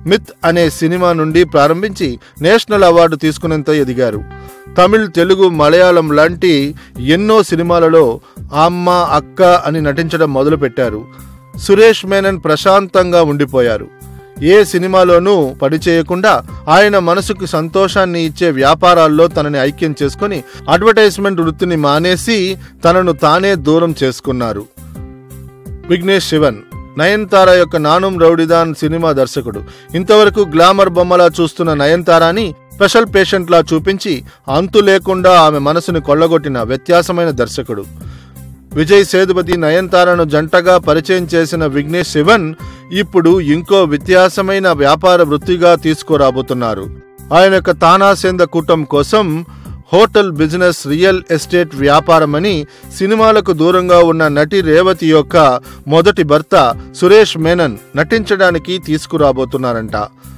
Myth అనే cinema నుండి ప్రారంభించి నేషనల్ అవార్డు తీసుకునేంత ఎదిగారు తమిళ్ తెలుగు మలయాళం లాంటి ఎన్నో సినిమాలలో అమ్మ అక్క అని నటించడం మొదలుపెట్టారు సురేష్ మేనన్ ప్రశాంతంగా ఉండిపోయారు ఏ సినిమాలోనూ పనిచేయకుండా ఆయన మనసుకు సంతోషాన్ని ఇచ్చే వ్యాపారాల్లో తనని ఐక్యం చేసుకొని అడ్వర్టైజ్మెంట్ వృత్తిని మానేసి తనను తానే దూరం చేసుకున్నారు విఘ్నేష్ శివన్ నయన్తార యొక్క నానుం రౌడిదాన్ సినిమా దర్శకుడు ఇంతవరకు గ్లామర్ బొమ్మలా చూస్తున్న నయన్తారాని స్పెషల్ పేషెంట్లా చూపించి అంతు లేకుండా ఆమె మనసుని కొల్లగొట్టిన వ్యత్యాసమైన దర్శకుడు విజయ్ సేతుపతి నయన్తారను జంటగా పరిచయం చేసిన విఘ్నేష్ శివన్ ఇప్పుడు ఇంకో వ్యత్యాసమైన వ్యాపార వృత్తిగా తీసుకురాబోతున్నారు ఆయన యొక్క తానాసేంద కూటం కోసం హోటల్ బిజినెస్ రియల్ ఎస్టేట్ వ్యాపారమని సినిమాలకు దూరంగా ఉన్న నటి రేవతి యొక్క మొదటి భర్త సురేష్ మేనన్ నటించడానికి తీసుకురాబోతున్నారంట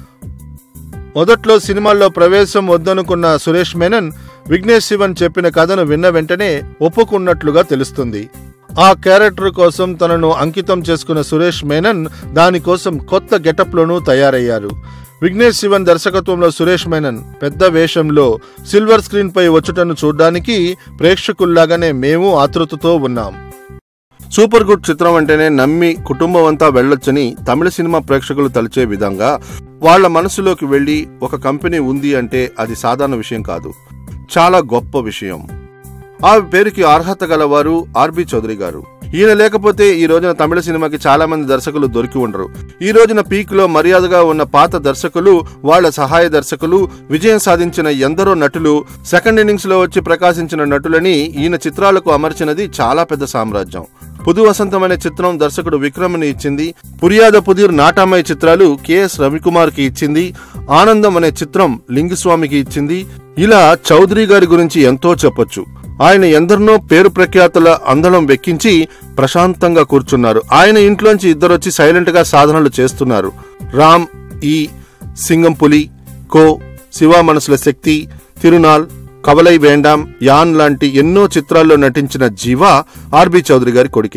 మొదట్లో సినిమాల్లో ప్రవేశం వద్దనుకున్న సురేష్ మేనన్ విఘ్నేష్ శివన్ చెప్పిన కథను విన్న వెంటనే ఒప్పుకున్నట్లుగా తెలుస్తుంది ఆ క్యారెక్టర్ కోసం తనను అంకితం చేసుకున్న సురేష్ మేనన్ దానికోసం కొత్త గెటప్లోనూ తయారయ్యారు విఘ్నేష్ శివన్ దర్శకత్వంలో సురేష్ మేనన్ పెద్ద వేషంలో సిల్వర్ స్క్రీన్ పై వచ్చుటను చూడ్డానికి ప్రేక్షకుల్లాగానే మేము ఆతృతతో ఉన్నాం సూపర్ గుడ్ చిత్రం అంటేనే నమ్మి కుటుంబం అంతా వెళ్ళొచ్చని తమిళ సినిమా ప్రేక్షకులు తలిచే విధంగా వాళ్ళ మనసులోకి వెళ్ళి ఒక కంపెనీ ఉంది అంటే అది సాధారణ విషయం కాదు చాలా గొప్ప విషయం ఆ పేరుకి అర్హత గలవారు ఆర్బి చౌదరి గారు ఈయన లేకపోతే ఈ రోజున తమిళ సినిమాకి చాలా మంది దర్శకులు దొరికి ఉండరు ఈ రోజున పీక్ లో మర్యాదగా ఉన్న పాత దర్శకులు వాళ్ళ సహాయ దర్శకులు విజయం సాధించిన ఎందరో నటులు సెకండ్ ఇన్నింగ్స్ లో వచ్చి ప్రకాశించిన నటులని ఈయన చిత్రాలకు అమర్చినది చాలా పెద్ద సామ్రాజ్యం పుదు వసంతం అనే చిత్రం దర్శకుడు విక్రమ్ని ఇచ్చింది పురియాద పుదిర్ నాటామయ్య చిత్రాలు కెఎస్ రవికుమార్ కి ఇచ్చింది ఆనందం అనే చిత్రం లింగస్వామికి ఇచ్చింది ఇలా చౌదరి గారి గురించి ఎంతో చెప్పొచ్చు ఆయన ఎందరినో పేరు ప్రఖ్యాతుల అందలం వెక్కించి ప్రశాంతంగా కూర్చున్నారు ఆయన ఇంట్లోంచి ఇద్దరొచ్చి సైలెంట్ గా సాధనలు చేస్తున్నారు రామ్ ఈ సింగం పులి కో శివ మనసుల శక్తి తిరునాల్ కవలై వేండాం యాన్ లాంటి ఎన్నో చిత్రాల్లో నటించిన జీవ ఆర్బి చౌదరి గారి కొడుకే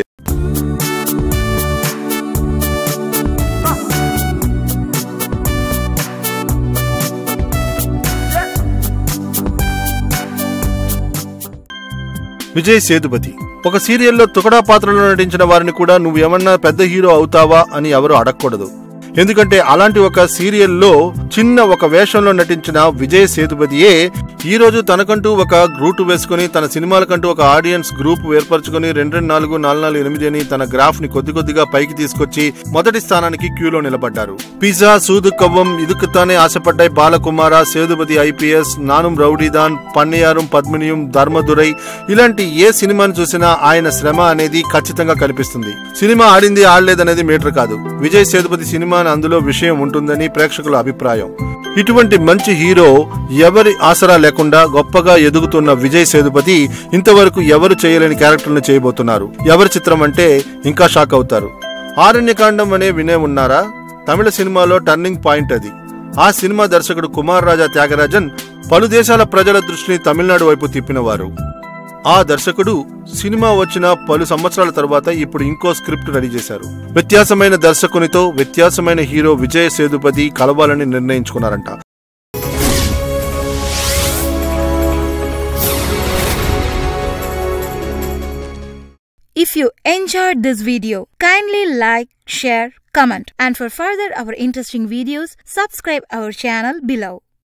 విజయ్ సేతుపతి ఒక సీరియల్లో తుకడా పాత్రలో నటించిన వారిని కూడా నువ్వు ఏమన్నా పెద్ద హీరో అవుతావా అని ఎవరు అడగకూడదు ఎందుకంటే అలాంటి ఒక సీరియల్లో చిన్న ఒక వేషంలో నటించిన విజయ్ సేతుపతియే ఈ రోజు తనకంటూ ఒక గ్రూట్ వేసుకుని తన సినిమాలకంటూ ఒక ఆడియన్స్ గ్రూప్ ఏర్పరచుకుని రెండు రెండు నాలుగు నాలుగు నాలుగు ఎనిమిది అని తన గ్రాఫ్ ని కొద్ది కొద్దిగా పైకి తీసుకొచ్చి మొదటి స్థానానికి క్యూలో నిలబడ్డారు పిజ్జా సూదు కవ్వం ఇదుకుతానే ఆశపడ్డాయి బాలకుమార సేతుపతి ఐపీఎస్ నానుం రౌడీదాన్ పన్నయారం పద్మినియం ధర్మదురై ఇలాంటి ఏ సినిమాను చూసినా ఆయన శ్రమ అనేది ఖచ్చితంగా కనిపిస్తుంది సినిమా ఆడింది ఆడలేదనేది మీటర్ కాదు విజయ్ సేతుపతి సినిమా అందులో విషయం ఉంటుందని ప్రేక్షకుల అభిప్రాయం ఇటువంటి మంచి హీరో ఎవరి ఆసరా లేకుండా గొప్పగా ఎదుగుతున్న విజయ్ సేతుపతి ఇంతవరకు ఎవరు చేయలేని క్యారెక్టర్లను చేయబోతున్నారు ఎవరి చిత్రం అంటే ఇంకా షాక్ అవుతారు ఆరణ్యకాండం అనే వినే ఉన్నారా తమిళ సినిమాలో టర్నింగ్ పాయింట్ అది ఆ సినిమా దర్శకుడు కుమార్ రాజా త్యాగరాజన్ పలు దేశాల ప్రజల దృష్టిని తమిళనాడు వైపు తిప్పినవారు ఆ దర్శకుడు సినిమా వచ్చిన పలు సంవత్సరాల తర్వాత ఇప్పుడు ఇంకో స్క్రిప్ట్ రెడీ చేశారు వ్యత్యాసమైన దర్శకునితో వ్యత్యాసమైన హీరో విజయ్ సేతుపతి కలవాలని నిర్ణయించుకున్నారంట If you enjoyed this video, kindly like, share, comment and for further our interesting videos, subscribe our channel below.